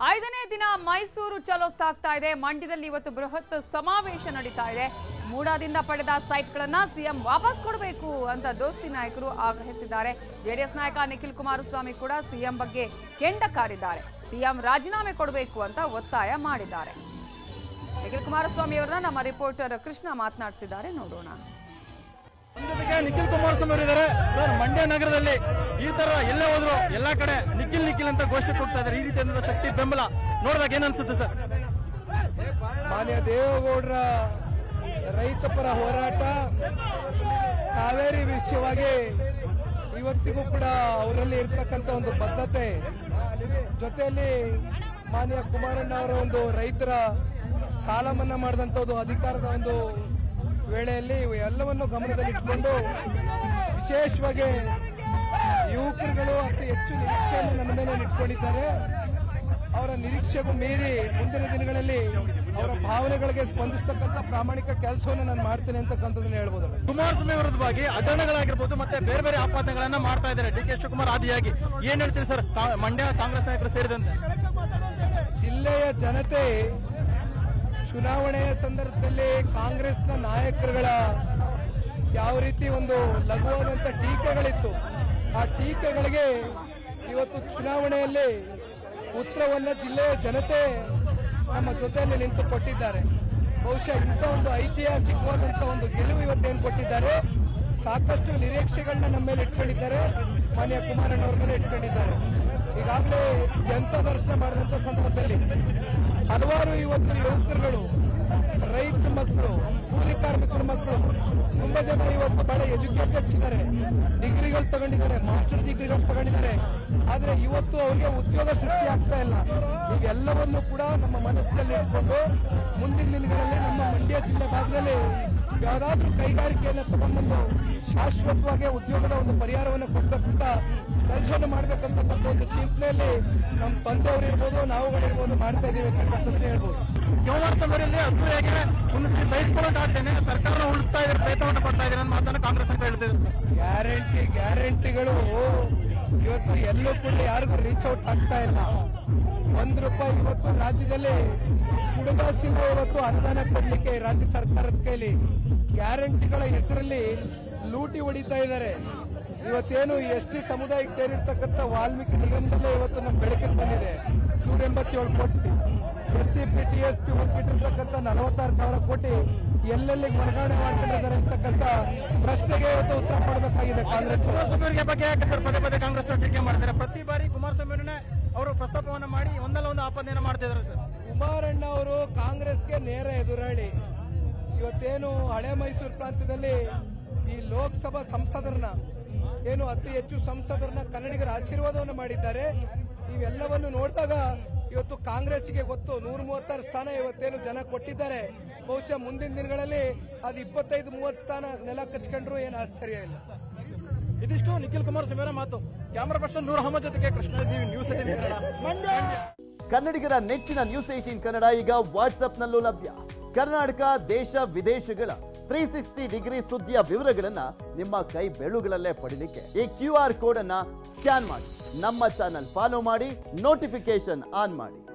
ಐದನೇ ದಿನ ಮೈಸೂರು ಚಲೋ ಸಾಗ್ತಾ ಇದೆ ಮಂಡ್ಯದಲ್ಲಿ ಇವತ್ತು ಬೃಹತ್ ಸಮಾವೇಶ ನಡೀತಾ ಇದೆ ಮೂಡಾದಿಂದ ಪಡೆದ ಸೈಟ್ಗಳನ್ನ ಸಿಎಂ ವಾಪಸ್ ಕೊಡಬೇಕು ಅಂತ ದೋಸ್ತಿ ನಾಯಕರು ಆಗ್ರಹಿಸಿದ್ದಾರೆ ಜೆಡಿಎಸ್ ನಾಯಕ ನಿಖಿಲ್ ಕುಮಾರಸ್ವಾಮಿ ಕೂಡ ಸಿಎಂ ಬಗ್ಗೆ ಕೆಂಡ ಕಾರಿದ್ದಾರೆ ಸಿಎಂ ರಾಜೀನಾಮೆ ಕೊಡಬೇಕು ಅಂತ ಒತ್ತಾಯ ಮಾಡಿದ್ದಾರೆ ನಿಖಿಲ್ ಕುಮಾರಸ್ವಾಮಿ ಅವರನ್ನ ನಮ್ಮ ರಿಪೋರ್ಟರ್ ಕೃಷ್ಣ ಮಾತನಾಡಿಸಿದ್ದಾರೆ ನೋಡೋಣ ನಮ್ಮ ಜೊತೆಗೆ ನಿಖಿಲ್ ಕುಮಾರಸ್ವಾಮಿ ಅವರು ಇದ್ದಾರೆ ಸರ್ ಮಂಡ್ಯ ನಗರದಲ್ಲಿ ಈ ತರ ಎಲ್ಲೇ ಹೋದ್ರು ಎಲ್ಲಾ ಕಡೆ ನಿಖಿಲ್ ನಿಖಿಲ್ ಅಂತ ಘೋಷಣೆ ಕೊಡ್ತಾ ಇದ್ದಾರೆ ಈ ರೀತಿಯಾದ ಶಕ್ತಿ ಬೆಂಬಲ ನೋಡಿದಾಗ ಏನ್ ಅನ್ಸುತ್ತೆ ಸರ್ ಮಾನ್ಯ ದೇವೇಗೌಡರ ರೈತ ಪರ ಹೋರಾಟ ಕಾವೇರಿ ವಿಷಯವಾಗಿ ಇವತ್ತಿಗೂ ಕೂಡ ಅವರಲ್ಲಿ ಇರ್ತಕ್ಕಂಥ ಒಂದು ಬದ್ಧತೆ ಜೊತೆಯಲ್ಲಿ ಮಾನ್ಯ ಕುಮಾರಣ್ಣ ಅವರ ಒಂದು ರೈತರ ಸಾಲ ಮನ್ನಾ ಮಾಡಿದಂಥದ್ದು ಅಧಿಕಾರದ ಒಂದು ವೇಳೆಯಲ್ಲಿ ಇವು ಎಲ್ಲವನ್ನು ಗಮನದಲ್ಲಿಟ್ಟುಕೊಂಡು ವಿಶೇಷವಾಗಿ ಯುವಕರುಗಳು ಅತಿ ಹೆಚ್ಚು ನಿರೀಕ್ಷೆಯನ್ನು ನನ್ನ ಮೇಲೆ ಇಟ್ಕೊಂಡಿದ್ದಾರೆ ಅವರ ನಿರೀಕ್ಷೆಗೂ ಮೀರಿ ಮುಂದಿನ ದಿನಗಳಲ್ಲಿ ಅವರ ಭಾವನೆಗಳಿಗೆ ಸ್ಪಂದಿಸ್ತಕ್ಕಂಥ ಪ್ರಾಮಾಣಿಕ ಕೆಲಸವನ್ನು ನಾನು ಮಾಡ್ತೇನೆ ಅಂತಕ್ಕಂಥದ್ದನ್ನ ಹೇಳ್ಬೋದು ಕುಮಾರಸ್ವಾಮಿ ವಿರುದ್ಧವಾಗಿ ಅಡ್ಡಣಗಳಾಗಿರ್ಬೋದು ಮತ್ತೆ ಬೇರೆ ಬೇರೆ ಆಪಾದನೆಗಳನ್ನ ಮಾಡ್ತಾ ಇದ್ದಾರೆ ಡಿ ಕೆ ಶಿವಕುಮಾರ್ ಆದಿಯಾಗಿ ಏನ್ ಹೇಳ್ತೀರಿ ಸರ್ ಕಾ- ಮಂಡ್ಯ ಕಾಂಗ್ರೆಸ್ ನಾಯಕರು ಸೇರಿದಂತೆ ಜಿಲ್ಲೆಯ ಜನತೆ ಚುನಾವಣೆಯ ಸಂದರ್ಭದಲ್ಲಿ ಕಾಂಗ್ರೆಸ್ನ ನಾಯಕರುಗಳ ಯಾವ ರೀತಿ ಒಂದು ಲಘುವಾದಂಥ ಟೀಕೆಗಳಿತ್ತು ಆ ಟೀಕೆಗಳಿಗೆ ಇವತ್ತು ಚುನಾವಣೆಯಲ್ಲಿ ಉತ್ತರವನ್ನ ಜಿಲ್ಲೆಯ ಜನತೆ ನಮ್ಮ ಜೊತೆಯಲ್ಲಿ ನಿಂತು ಕೊಟ್ಟಿದ್ದಾರೆ ಬಹುಶಃ ಇಂಥ ಒಂದು ಐತಿಹಾಸಿಕವಾದಂಥ ಒಂದು ಗೆಲುವು ಇವತ್ತೇನು ಕೊಟ್ಟಿದ್ದಾರೆ ಸಾಕಷ್ಟು ನಿರೀಕ್ಷೆಗಳನ್ನ ನಮ್ಮ ಮೇಲೆ ಇಟ್ಕೊಂಡಿದ್ದಾರೆ ಮಾನ್ಯ ಕುಮಾರಣ್ಣವ್ರ ಮೇಲೆ ಇಟ್ಕೊಂಡಿದ್ದಾರೆ ಈಗಾಗಲೇ ಜನತಾ ದರ್ಶನ ಮಾಡಿದಂಥ ಸಂದರ್ಭದಲ್ಲಿ ಹಲವಾರು ಇವತ್ತು ಯುವಕರುಗಳು ರೈತ ಮಕ್ಕಳು ಕೂಲಿ ಕಾರ್ಮಿಕರ ಮಕ್ಕಳು ತುಂಬಾ ಜನ ಇವತ್ತು ಬಹಳ ಎಜುಕೇಟೆಡ್ಸ್ ಇದ್ದಾರೆ ಡಿಗ್ರಿಗಳು ತಗೊಂಡಿದ್ದಾರೆ ಮಾಸ್ಟರ್ ಡಿಗ್ರಿಗಳು ತಗೊಂಡಿದ್ದಾರೆ ಆದ್ರೆ ಇವತ್ತು ಅವರಿಗೆ ಉದ್ಯೋಗ ಸೃಷ್ಟಿ ಆಗ್ತಾ ಇಲ್ಲ ಇವೆಲ್ಲವನ್ನು ಕೂಡ ನಮ್ಮ ಮನಸ್ಸಿನಲ್ಲಿ ಇಟ್ಕೊಂಡು ಮುಂದಿನ ದಿನಗಳಲ್ಲಿ ನಮ್ಮ ಮಂಡ್ಯ ಜಿಲ್ಲೆ ಭಾಗದಲ್ಲಿ ಯಾವ್ದಾದ್ರೂ ಕೈಗಾರಿಕೆಯನ್ನು ತಗೊಂಡ್ಬಂದು ಶಾಶ್ವತವಾಗಿ ಉದ್ಯೋಗದ ಒಂದು ಪರಿಹಾರವನ್ನು ಕೊಡ್ತಕ್ಕಂಥ ಕೆಲಸವನ್ನು ಮಾಡ್ಬೇಕಂತಕ್ಕಂಥ ಒಂದು ಚಿಂತನೆಯಲ್ಲಿ ನಮ್ಮ ತಂದೆಯವರು ಇರ್ಬೋದು ನಾವುಗಳಿರ್ಬೋದು ಮಾಡ್ತಾ ಇದೀವಿ ಅಂತಕ್ಕಂಥದ್ದು ಹೇಳ್ಬೋದು ಕುಮಾರಸ್ವಾಮಿ ಅವರಲ್ಲಿ ಅಸೂಯಾಗಿ ಒಂದು ಸಹಿಸಿಕೊಂಡು ಆಗ್ತೇನೆ ಸರ್ಕಾರ ಉಳಿಸ್ತಾ ಇದ್ದಾರೆ ಪ್ರಯತ್ನವನ್ನು ಪಡ್ತಾ ಇದ್ದಾರೆ ಅಂತ ಮಾತನ್ನು ಕಾಂಗ್ರೆಸ್ ಅಂತ ಹೇಳ್ತಿದ್ರು ಗ್ಯಾರಂಟಿ ಗ್ಯಾರಂಟಿಗಳು ಇವತ್ತು ಎಲ್ಲೂ ಕೂಡ ಯಾರಿಗೂ ರೀಚ್ ಔಟ್ ಆಗ್ತಾ ಇಲ್ಲ ಒಂದ್ ರೂಪಾಯಿ ಇವತ್ತು ರಾಜ್ಯದಲ್ಲಿ ಕುಡುಗಾಸಿನ ಇವತ್ತು ಅನುದಾನ ಕೊಡ್ಲಿಕ್ಕೆ ರಾಜ್ಯ ಸರ್ಕಾರದ ಕೈಲಿ ಗ್ಯಾರಂಟಿಗಳ ಹೆಸರಲ್ಲಿ ಲೂಟಿ ಹೊಡಿತಾ ಇದ್ದಾರೆ ಇವತ್ತೇನು ಎಸ್ ಟಿ ಸಮುದಾಯಕ್ಕೆ ಸೇರಿರ್ತಕ್ಕಂಥ ವಾಲ್ಮೀಕಿ ನಿಗಮದಲ್ಲೇ ಇವತ್ತು ನಮ್ಮ ಬೆಳಕಿಗೆ ಬಂದಿದೆ ನೂರ ಎಂಬತ್ತೇಳು ಕೋಟಿ S C P T S P ಒಪ್ಪಿಟ್ಟಿರ್ತಕ್ಕಂಥ ನಲವತ್ತಾರು ಸಾವಿರ ಕೋಟಿ ಎಲ್ಲೆಲ್ಲಿ ವರ್ಗಾವಣೆ ಮಾಡ್ಕೊಂಡಿದ್ದಾರೆ ಅಂತಕ್ಕಂಥ ಪ್ರಶ್ನೆಗೆ ಇವತ್ತು ಉತ್ತರ ಕೊಡಬೇಕಾಗಿದೆ ಕಾಂಗ್ರೆಸ್ ಅವರು. ಕುಮಾರಸ್ವಾಮಿ ಅವರಿಗೆ ಬಗ್ಗೆ ಯಾಕೆ ಸರ್ ಪದೇ ಪದೇ ಕಾಂಗ್ರೆಸ್ ಅವರು ಟೀಕೆ ಮಾಡ್ತಾರೆ ಪ್ರತಿ ಬಾರಿ ಕುಮಾರಸ್ವಾಮಿ ಅವರನ್ನೇ ಅವರು ಪ್ರಸ್ತಾಪವನ್ನ ಮಾಡಿ ಒಂದಲ್ಲ ಒಂದು ಆಪಾದನೆಯನ್ನ ಮಾಡ್ತಿದ್ದಾರೆ ಸರ್ ಕುಮಾರಣ್ಣ ಅವರು ಕಾಂಗ್ರೆಸ್ಗೆ ನೇರ ಎದುರಾಳಿ ಇವತ್ತೇನು ಹಳೆ ಮೈಸೂರು ಪ್ರಾಂತ್ಯದಲ್ಲಿ ಈ ಲೋಕಸಭಾ ಸಂಸದರನ್ನ ಏನು ಅತಿ ಹೆಚ್ಚು ಸಂಸದರನ್ನ ಕನ್ನಡಿಗರ ಆಶೀರ್ವಾದವನ್ನು ಮಾಡಿದ್ದಾರೆ ಇವೆಲ್ಲವನ್ನು ನೋಡಿದಾಗ ಇವತ್ತು ಕಾಂಗ್ರೆಸ್ಗೆ ಗೊತ್ತು ನೂರ ಮೂವತ್ತಾರು ಸ್ಥಾನ ಇವತ್ತೇನು ಜನ ಕೊಟ್ಟಿದ್ದಾರೆ ಬಹುಶಃ ಮುಂದಿನ ದಿನಗಳಲ್ಲಿ ಅದು ಇಪ್ಪತ್ತೈದು ಮೂವತ್ತು ಸ್ಥಾನ ನೆಲ ಕಚ್ಕೊಂಡ್ರು ಏನು ಆಶ್ಚರ್ಯ ಇಲ್ಲ ಇದಿಷ್ಟು ನಿಖಿಲ್ ಕುಮಾರಸ್ವಾಮಿ ಅವರ ಮಾತು ಕ್ಯಾಮರಾ ಪರ್ಸನ್ ನೂರ್ ಅಹಮದ್ ಜೊತೆಗೆ ಕೃಷ್ಣ ಇದ್ದೀವಿ ನ್ಯೂಸ್ ಏಟೀನ್ ಕನ್ನಡ ಕನ್ನಡಿಗರ ನೆಚ್ಚಿನ ನ್ಯೂಸ್ ಏಟೀನ್ ಕನ್ನಡ ಈಗ ವಾಟ್ಸ್ಆಪ್ನಲ್ಲೂ ಲಭ್ಯ ಕರ್ನಾಟಕ ದೇಶ ವಿದೇಶಗಳ ತ್ರೀ ಸಿಕ್ಸ್ಟಿ ಡಿಗ್ರಿ ಸುದ್ದಿಯ ವಿವರಗಳನ್ನ ನಿಮ್ಮ ಕೈ ಬೆಳುಗಳಲ್ಲೇ ಪಡಿಲಿಕ್ಕೆ ಈ ಕ್ಯೂ ಆರ್ ಕೋಡ್ ಅನ್ನ ಸ್ಕ್ಯಾನ್ ಮಾಡಿ ನಮ್ಮ ಚಾನಲ್ ಫಾಲೋ ಮಾಡಿ ನೋಟಿಫಿಕೇಶನ್ ಆನ್ ಮಾಡಿ